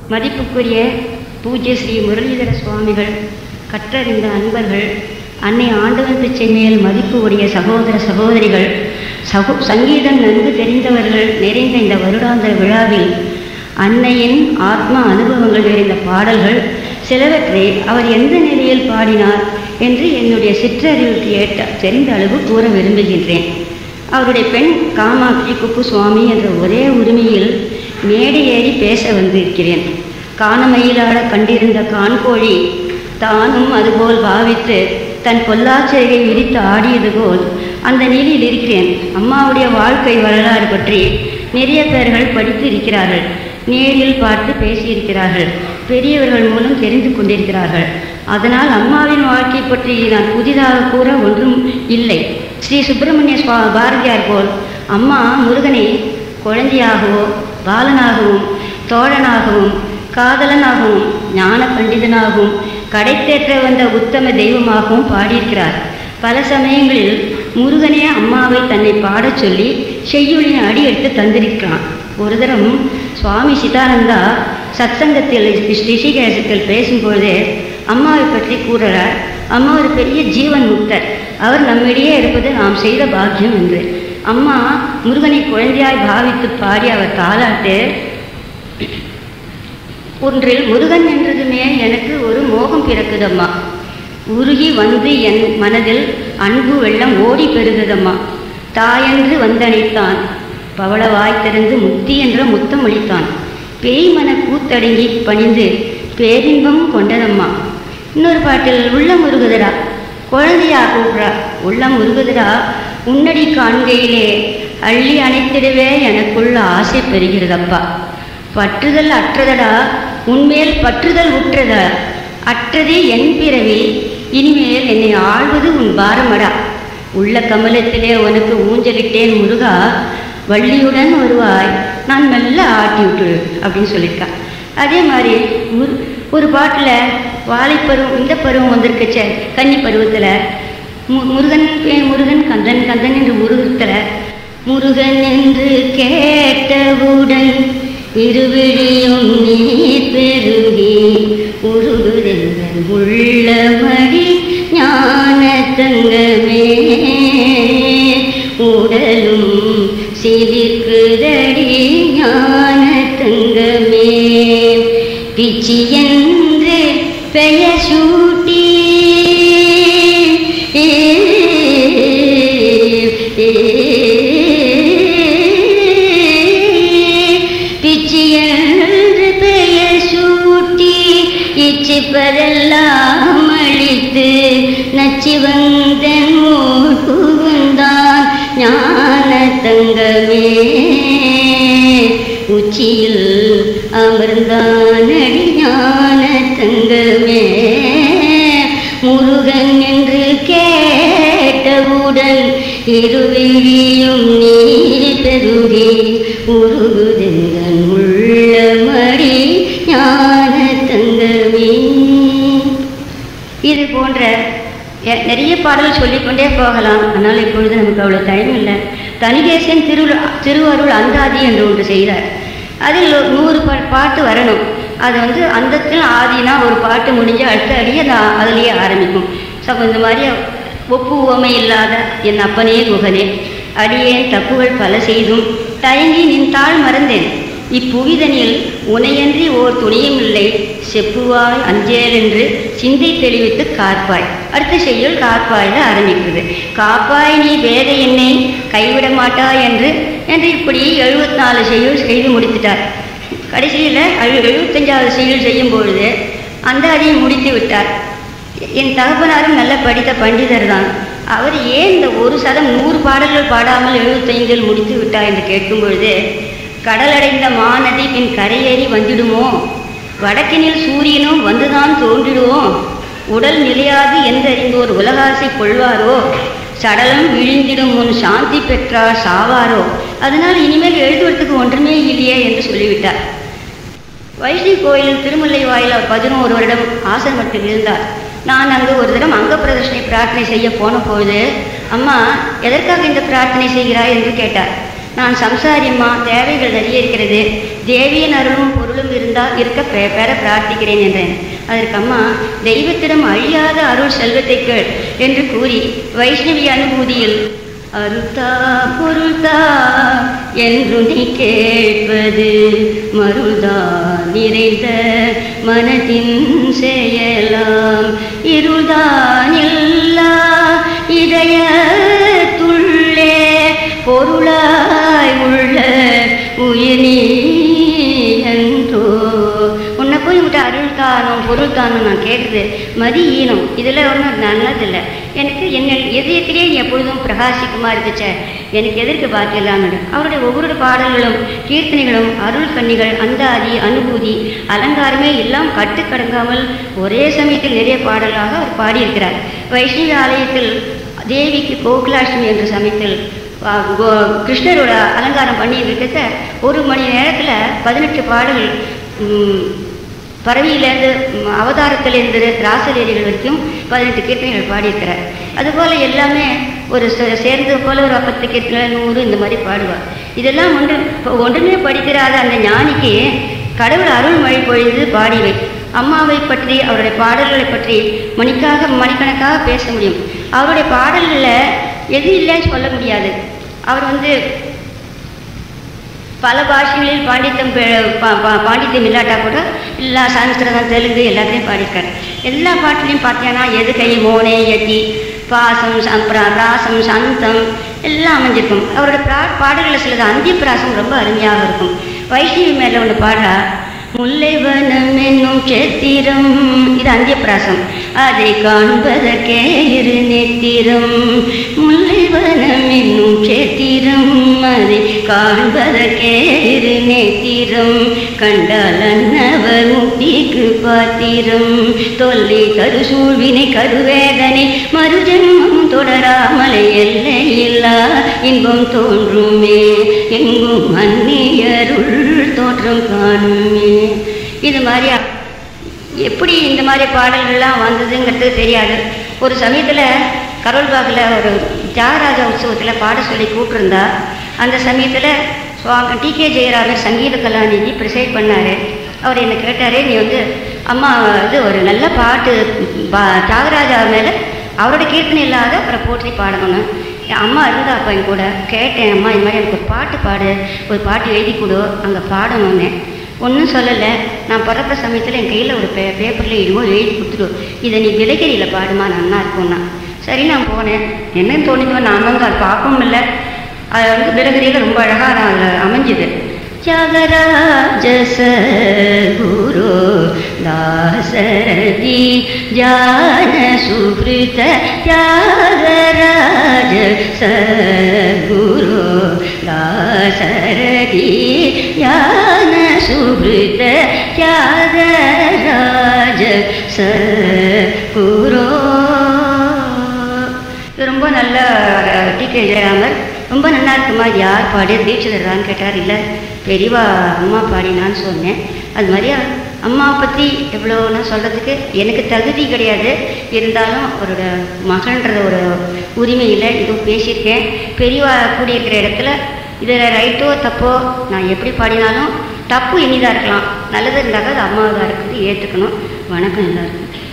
மதிப்புக்குரிய பூஜ்ய ஸ்ரீ முரளிதர சுவாமிகள் கற்றறிந்த அன்பர்கள் அன்னை ஆண்டவன் பிச்சை மேல் மதிப்பு உடைய சகோதர சகோதரிகள் சகோ சங்கீதம் நன்கு தெரிந்தவர்கள் நிறைந்த இந்த வருடாந்திர விழாவில் அன்னையின் ஆத்மா அனுபவங்கள் நிறைந்த பாடல்கள் சிலவற்றை அவர் எந்த நிலையில் பாடினார் என்று என்னுடைய சிற்றறிவுக்கு ஏற்ற தெரிந்த அளவு கூற விரும்புகின்றேன் அவருடைய பெண் காமாட்சி குப்பு சுவாமி என்ற ஒரே உரிமையில் மேடை ஏறி பேச வந்திருக்கிறேன் காணமயிலாட கண்டிருந்த கான்கோழி தானும் அதுபோல் பாவித்து தன் பொல்லாச்சிறையை விரித்து ஆடியது போல் அந்த நிலையில் இருக்கிறேன் அம்மாவுடைய வாழ்க்கை வரலாறு பற்றி நிறைய பேர்கள் படித்து இருக்கிறார்கள் நேரில் பார்த்து பேசியிருக்கிறார்கள் பெரியவர்கள் மூலம் தெரிந்து கொண்டிருக்கிறார்கள் அதனால் அம்மாவின் வாழ்க்கை பற்றி நான் புதிதாக கூற ஒன்றும் இல்லை ஸ்ரீ சுப்பிரமணிய சுவா பாரதியார் போல் அம்மா முருகனை குழந்தையாகவோ பாலனாகவும் தோழனாகவும் காதலனாகவும் ஞான பண்டிதனாகவும் கடைத்தேற்ற வந்த உத்தம தெய்வமாகவும் பாடியிருக்கிறார் பல சமயங்களில் முருகனே அம்மாவை தன்னை பாடச் சொல்லி செய்யுளின் அடி எடுத்து தந்திருக்கிறான் ஒரு தரம் சுவாமி சிதானந்தா சத்சங்கத்தில் ரிஷிகேசத்தில் பேசும்பொழுது அம்மாவை பற்றி கூறுறார் அம்மா ஒரு பெரிய ஜீவன் முக்தர் அவர் நம்மிடையே இருப்பது நாம் செய்த பாக்கியம் என்று அம்மா முருகனை குழந்தையாய் பாவித்து பாடி அவர் தாளாட்டு ஒன்றில் முருகன் என்றதுமே எனக்கு ஒரு மோகம் பிறக்குதம்மா உருகி வந்து என் மனதில் அன்பு வெள்ளம் ஓடி பெருகுதம்மா தாயென்று வந்தணைத்தான் பவளவாய் திறந்து முத்தி என்ற முத்தம் அளித்தான் பேய் மன கூத்தடங்கி பணிந்து பேரின்பம் கொண்டதம்மா இன்னொரு பாட்டில் உள்ள முருகுதரா குழந்தையா கூப்பிட்றா உள்ள முருகுதரா உன்னடி காண்கையிலே அள்ளி அணைத்திடவே எனக்குள்ள ஆசை பெறுகிறதப்பா பற்றுதல் அற்றதடா உன்மேல் பற்றுதல் உற்றதா அற்றதே என் பிறவி இனிமேல் என்னை ஆழ்வது உன் பாரமடா உள்ள கமலத்திலே உனக்கு ஊஞ்சலிட்டேன் முருகா வள்ளியுடன் வருவாய் நான் மெல்ல ஆட்டி விட்டு அப்படின்னு சொல்லியிருக்கா அதே மாதிரி முரு ஒரு பாட்டில் வாழைப்பருவம் இந்த பருவம் வந்திருக்கச்ச கன்னி பருவத்தில் மு முருகன் பே- முருகன் கந்தன் கந்தன் என்று முருகத்தில் முருகன் என்று கேட்டவுடன் இருவிழியும் நீர் பெருகி உருகுதெங்கள் உள்ளமடி ஞான தங்கமே உடலும் சிலிர்க்குதடி ஞான தங்கமே பிச்சி என்று பெயர் சூட்டி பிச்சி என்று பெயர் சூட்டி இச்சிப்பதெல்லாம் அழித்து நச்சி வந்தன் ஊர் புகுந்தான் ஞான தங்கமே உச்சியில் அமர்ந்தானடி ஞான தங்கமே முருகன் என்று கேட்டவுடன் இருவிழியும் நீர் பெருகி உருகுதெங்கன் உள்ளமடி ஞான தங்கமே இது போன்ற எ- நிறைய பாடல் சொல்லிக்கொண்டே போகலாம் ஆனால் இப்பொழுது நமக்கு அவ்வளோ டைம் இல்லை தனிகேசன் திரு திருவருள் அந்தாதி என்று ஒன்று செய்தார் அதில் ஒரு நூறு பா பாட்டு வரணும் அது வந்து அந்தத்தில் ஆதினா ஒரு பாட்டு முடிஞ்சு அடுத்த அடியே நான் அதுலேயே ஆரம்பிக்கும் ஸோ இந்த மாதிரி ஒப்பு உவமை இல்லாத என் அப்பனே குகனே அடியேன் தப்புகள் பல செய்தும் தயங்கி நின் தாழ் மறந்தேன் இப்புவிதனில் உனையன்றி ஓர் துணியும் இல்லை செப்புவாய் அஞ்சேல் என்று சிந்தை தெளிவித்து காப்பாய் அடுத்த செய்யுள் காப்பாயில் ஆரம்பிக்கிறது காப்பாய் நீ வேத என்னை கைவிட மாட்டாய் என்று என்று இப்படி எழுபத்தி நாலு செய்யுள் செய்து முடித்துட்டார் கடைசியில் எழுபத்தஞ்சாவது செய்யுள் செய்யும் பொழுது அந்த அதையும் முடித்து விட்டார் என் தகப்பனாரும் நல்ல படித்த பண்டிதர் தான் அவர் ஏன் இந்த ஒரு சதம் நூறு பாடல்கள் பாடாமல் எழுபத்தைந்தில் முடித்து விட்டார் என்று கேட்கும் பொழுது கடலடைந்த மாநதி பின் கரையேறி வந்திடுமோ வடக்கினில் சூரியனும் வந்துதான் தோன்றிடுவோம் உடல் நிலையாது என்றறிந்தோர் உலகாசை கொள்வாரோ சடலம் விழிந்திடும் முன் சாந்தி பெற்றார் சாவாரோ அதனால் இனிமேல் எழுதுவதற்கு ஒன்றுமே இல்லையே என்று சொல்லிவிட்டார் வைஷ்ணவி கோயிலில் திருமுல்லை வாயில் அவர் பதினோரு வருடம் ஆசிரமத்தில் இருந்தார் நான் அங்கு ஒரு தரம் அங்க பிரதர்ஷனை பிரார்த்தனை செய்ய போன பொழுது அம்மா எதற்காக இந்த பிரார்த்தனை செய்கிறாய் என்று கேட்டார் நான் சம்சாரியம்மா தேவைகள் நிறைய இருக்கிறது தேவியின் அருளும் பொருள் பொருளும் இருந்தால் இருக்க பெ- பெற பிரார்த்திக்கிறேன் என்றேன் அதற்கு அம்மா தெய்வத்திடம் அழியாத அருள் செல்வத்தை கேள் என்று கூறி வைஷ்ணவி அனுபூதியில் அருத்தா பொருள்தா என்று நீ கேட்பது மருள்தா நிறைந்த மனதின் செயலாம் இருள்தான் இல்லா இதயத்துள்ளே பொருளாய் உள்ள உயிர் நீ என்றோ உன்னை போய் விட்டு அருள் தானம் பொருள் தானம் நான் கேட்குறது மதி ஈனம் இதில் ஒன்றும் நல்லதில்லை எனக்கு என்ன இதயத்திலே நீ எப்பொழுதும் பிரகாசிக்குமா இருந்துச்சே எனக்கு எதற்கு பாக்கியலான்னு அவருடைய ஒவ்வொரு பாடல்களும் கீர்த்தனைகளும் அருள் கன்னிகள் அந்தாதி அனுபூதி அலங்காரமே எல்லாம் கட்டுக்கடங்காமல் ஒரே சமயத்தில் நிறைய பாடலாக அவர் பாடியிருக்கிறார் வைஷ்ணவ ஆலயத்தில் தேவிக்கு கோகுலாஷ்டமி என்ற சமயத்தில் ஆ, கோ- கிருஷ்ணரோட அலங்காரம் பண்ணி இருக்கிறத ஒரு மணி நேரத்தில் பதினெட்டு பாடல்கள் ம், பறவையிலேருந்து ம், அவதாரத்திலிருந்து ராசலீலைகள் வரைக்கும் பதினெட்டு கீர்த்தனைகள் பாடியிருக்கிறார் அதுபோல் எல்லாமே ஒரு சே- சேர்ந்து போல ஒரு பத்து கீர்த்தனை நூறு இந்த மாதிரி பாடுவார் இதெல்லாம் ஒன்று இப்போ ஒன்றுமே படிக்கிறாத அந்த ஞானிக்கு கடவுள் அருள் மழை பொழிந்து பாடிவை அம்மாவை பற்றி அவருடைய பாடல்களை பற்றி மணிக்காக மணிக்கணக்காக பேச முடியும் அவருடைய பாடல்களில் எது இல்லைன்னு சொல்ல முடியாது அவர் வந்து பல பாஷைகளில் பாண்டித்தம் பெ- பா- பா- பாண்டித்யம் இல்லாட்டா கூட எல்லா சமஸ்கிருதம் தெலுங்கு எல்லாத்தையும் பாடியிருக்காரு எல்லா பாட்டுலையும் பார்த்தீங்கன்னா எது கை மோனே யதி பாசம் சம்- பிரா- பிராசம் சந்தம் எல்லாம் அமைஞ்சிருக்கும் அவரோட பிரா பாடல்களில் சிலது அந்திய பிராசம் ரொம்ப அருமையாக இருக்கும் வைஷ்ணவி மேலே ஒன்று பாடுறா முல்லைவனம் என்னும் சேத்திரம் இது அந்திய பிராசம் அதை காண்பதற்கே இரு நெத்திரம் முல்லைவனம் என்னும் சேத்திரம் அதை காண்பதற்கே இரு நேத்திரம் கண்டால் அன்னவர் முக்திக்கு பாத்திரம் தொல்லை கரு சூழ்வினை கருவேதனை மறுஜன்மம் தொடராமலை எல்லையில்லா இன்பம் தோன்றுமே எங்கும் அந்நியருள் தோற்றம் காணுமே இது மாதிரியா எப்படி இந்த மாதிரி பாடல்கள்லாம் வந்ததுங்கிறது தெரியாது ஒரு சமயத்தில் கரோல்பாகில் ஒரு தியாகராஜ உற்சவத்தில் பாட சொல்லி கூப்பிட்டுருந்தா அந்த சமயத்தில் சுவாமி டி கே ஜெயராமர் சங்கீத கலாநிதி ப்ரிசைட் பண்ணார் அவர் என்னை கேட்டார் நீ வந்து அம்மா இது ஒரு நல்ல பாட்டு பா- தியாகராஜா மேலே அவரோட கீர்த்தனை இல்லாத அவரை போற்றி பாடணும் என் அம்மா இருந்தா அப்போ என் கூட கேட்டேன் அம்மா இது மாதிரி எனக்கு ஒரு பாட்டு பாடு ஒரு பாட்டு எழுதி கொடு அங்கே பாடணும்னு ஒன்றும் சொல்லலை நான் பிறந்த சமயத்தில் என் கையில் ஒரு பே பேப்பரில் எழுதுமோ எழுதி கொடுத்துரு இதை நீ விலகிரியில் பாடுமா நல்லா இருக்கும்னா சரி நான் போனேன் என்னன்னு தோணுச்சோ நான் வந்து அதை பார்க்கவும் இல்லை அது வந்து விலகிரியில் ரொம்ப அழகாக நான் அதில் அமைஞ்சுது தியாகராஜ குரு தாசரதி ஜான சுகிருத தியாகராஜ குரு தாசரதி ஞான சுகிருத தியாகராஜ குரு இது ரொம்ப நல்ல டி கே ஜெயராமர் ரொம்ப நல்லா இருக்குமா இது யார் பாடி தீட்சிதரான்னு கேட்டார் இல்லை பெரியவா அம்மா பாடினான்னு சொன்னேன் அது மாதிரி அம்மாவை பற்றி எவ்வளோன்னு சொல்கிறதுக்கு எனக்கு தகுதி கிடையாது இருந்தாலும் அவரோட மகன்ற ஒரு உரிமையில் இதுவும் பேசியிருக்கேன் பெரியவா கூடியிருக்கிற இடத்துல இதில் ரைட்டோ தப்போ நான் எப்படி பாடினாலும் தப்பு இனிதாக இருக்கலாம் நல்லது இருந்தாக்க அது அம்மாவாக இருக்குது ஏற்றுக்கணும் வணக்கம் எல்லாருக்கும்